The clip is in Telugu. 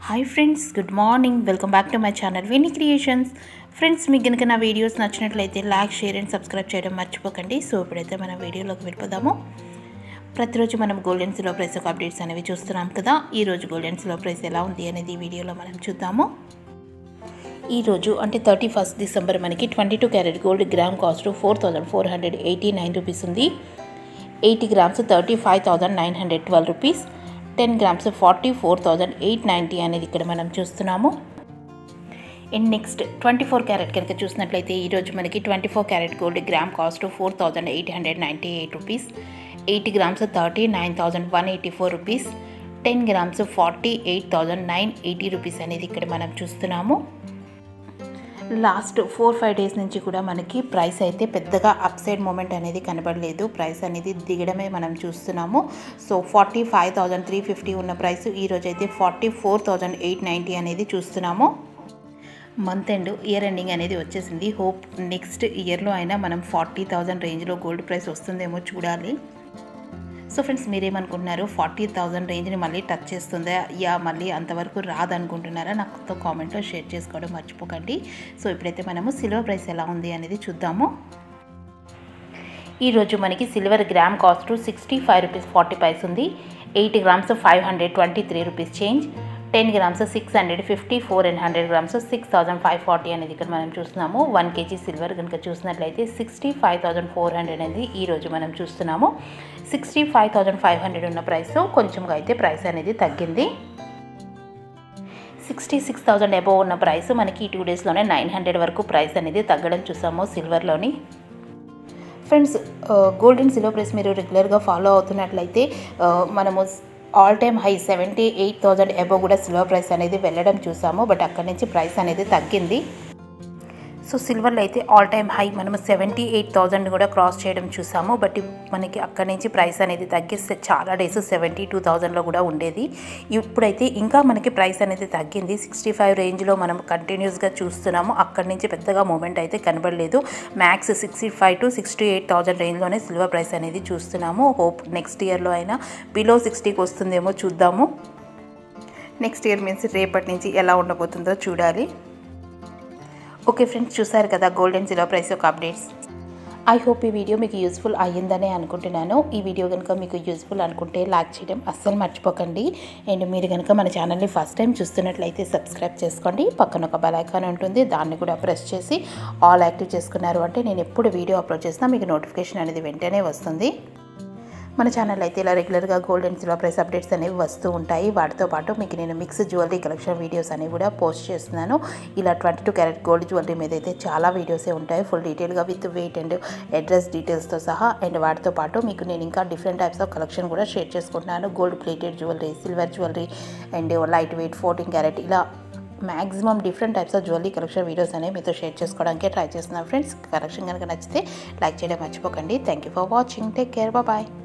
hi friends good morning welcome back to my channel Vini creations friends మీకు కనుక నా వీడియోస్ నచ్చినట్లయితే లైక్ షేర్ అండ్ సబ్స్క్రైబ్ చేయడం మర్చిపోకండి సో ఇప్పుడైతే మన వీడియోలోకి వెళ్ళిపోదాము ప్రతిరోజు మనం గోల్డెన్ సిలో ప్రైస్ ఒక అప్డేట్స్ అనేవి చూస్తున్నాం కదా ఈరోజు గోల్డెన్ సిలో ప్రైస్ ఎలా ఉంది అనేది ఈ వీడియోలో మనం చూద్దాము ఈరోజు అంటే థర్టీ ఫస్ట్ డిసెంబర్ మనకి twenty two carat gold gram cost four thousand four hundred eighty nine rupees ఉంది eighty grams thirty five thousand nine hundred twelve rupees ten grams forty four thousand eight ninety అనేది ఇక్కడ మనం చూస్తున్నాము and next twenty four carat కనుక చూసినట్లయితే ఈరోజు మనకి twenty four carat gold gram cost four thousand eight hundred ninety eight rupees eighty grams thirty nine thousand one eighty four rupees ten grams forty eight thousand nine eighty rupees అనేది ఇక్కడ మనం చూస్తున్నాము లాస్ట్ ఫోర్ ఫైవ్ డేస్ నుంచి కూడా మనకి ప్రైస్ అయితే పెద్దగా అప్ సైడ్ మూమెంట్ అనేది కనబడలేదు ప్రైస్ అనేది దిగడమే మనం చూస్తున్నాము so forty five thousand three fifty ఉన్న ప్రైస్ ఈరోజు అయితే forty four thousand eight ninety అనేది చూస్తున్నాము మంత్ ఎండ్ ఇయర్ ఎండింగ్ అనేది వచ్చేసింది హోప్ నెక్స్ట్ ఇయర్లో అయినా మనం ఫార్టీ థౌజండ్ రేంజ్లో గోల్డ్ ప్రైస్ వస్తుందేమో చూడాలి సో ఫ్రెండ్స్ మీరేమనుకుంటున్నారు ఫార్టీ థౌజండ్ రేంజ్ని మళ్ళీ టచ్ చేస్తుందా యా మళ్ళీ అంతవరకు రాదనుకుంటున్నారా నాతో కామెంట్లో షేర్ చేసుకోవడం మర్చిపోకండి సో ఇప్పుడైతే మనము సిల్వర్ ప్రైస్ ఎలా ఉంది అనేది చూద్దాము ఈరోజు మనకి silver gram cost sixty five rupees forty paise ఉంది eight grams five hundred twenty three rupees change ten grams six hundred fifty four and hundred grams six thousand five forty అనేది ఇక్కడ మనం చూస్తున్నాము వన్ కేజీ సిల్వర్ కనుక చూసినట్లయితే sixty five thousand four hundred అనేది ఈరోజు మనం చూస్తున్నాము sixty five thousand five hundred ఉన్న ప్రైస్ కొంచెంగా అయితే ప్రైస్ అనేది తగ్గింది సిక్స్టీ సిక్స్ థౌసండ్ అబోవ్ ఉన్న ప్రైస్ మనకి ఈ టూ డేస్లోనే నైన్ హండ్రెడ్ వరకు ప్రైస్ అనేది తగ్గడం చూసాము సిల్వర్లోని friends gold and silver price మీరు రెగ్యులర్గా ఫాలో అవుతున్నట్లయితే మనము all time high seventy eight thousand above కూడా సిల్వర్ ప్రైస్ అనేది వెళ్ళడం చూసాము బట్ అక్కడి నుంచి ప్రైస్ అనేది తగ్గింది సో సిల్వర్లో అయితే ఆల్ టైమ్ హై మనము సెవెంటీ ఎయిట్ థౌజండ్ కూడా క్రాస్ చేయడం చూసాము బట్ మనకి అక్కడి నుంచి ప్రైస్ అనేది తగ్గిస్తే చాలా డేస్ సెవెంటీ టూ థౌజండ్లో కూడా ఉండేది ఇప్పుడైతే ఇంకా మనకి ప్రైస్ అనేది తగ్గింది సిక్స్టీ ఫైవ్ రేంజ్లో మనం కంటిన్యూస్గా చూస్తున్నాము అక్కడి నుంచి పెద్దగా మూమెంట్ అయితే కనబడలేదు max sixty five to sixty eight thousand రేంజ్లోనే సిల్వర్ ప్రైస్ అనేది చూస్తున్నాము హోప్ నెక్స్ట్ ఇయర్లో అయినా బిలో సిక్స్టీకి వస్తుందేమో చూద్దాము నెక్స్ట్ ఇయర్ మీన్స్ రేపటి నుంచి ఎలా ఉండబోతుందో చూడాలి ఓకే ఫ్రెండ్స్ చూసారు కదా గోల్డ్ అండ్ సిల్వర్ ప్రైస్ యొక్క అప్డేట్స్ ఐ హోప్ ఈ వీడియో మీకు యూస్ఫుల్ అయ్యిందనే అనుకుంటున్నాను ఈ వీడియో కనుక మీకు యూస్ఫుల్ అనుకుంటే లైక్ చేయడం అస్సలు మర్చిపోకండి అండ్ మీరు కనుక మన ఛానల్ని ఫస్ట్ టైం చూస్తున్నట్లయితే సబ్స్క్రైబ్ చేసుకోండి పక్కన ఒక బెల్ ఐకాన్ ఉంటుంది దాన్ని కూడా ప్రెస్ చేసి ఆల్ యాక్టివ్ చేసుకున్నారు అంటే నేను ఎప్పుడు వీడియో అప్లోడ్ చేసినా మీకు నోటిఫికేషన్ అనేది వెంటనే వస్తుంది మన ఛానల్ అయితే ఇలా రెగ్యులర్గా gold and silver price updates అనేవి వస్తూ ఉంటాయి వాటితో పాటు మీకు నేను మిక్స్ జ్యువెలరీ కలెక్షన్ వీడియోస్ అనేవి కూడా పోస్ట్ చేస్తున్నాను ఇలా twenty two carat gold jewellery మీద అయితే చాలా వీడియోసే ఉంటాయి ఫుల్ డీటెయిల్గా విత్ వెయిట్ అండ్ అడ్రస్ డీటెయిల్స్తో సహా అండ్ వాటితో పాటు మీకు నేను ఇంకా డిఫరెంట్ టైప్స్ ఆఫ్ కలెక్షన్ కూడా షేర్ చేసుకుంటున్నాను gold plated jewellery silver jewellery and light weight fourteen carat ఇలా maximum different types of jewellery collection videos అనేవి మీతో షేర్ చేసుకోవడానికి ట్రై చేస్తున్నాను ఫ్రెండ్స్ కలెక్షన్ కనుక నచ్చితే లైక్ చేయడం మర్చిపోకండి thank you for watching take care bye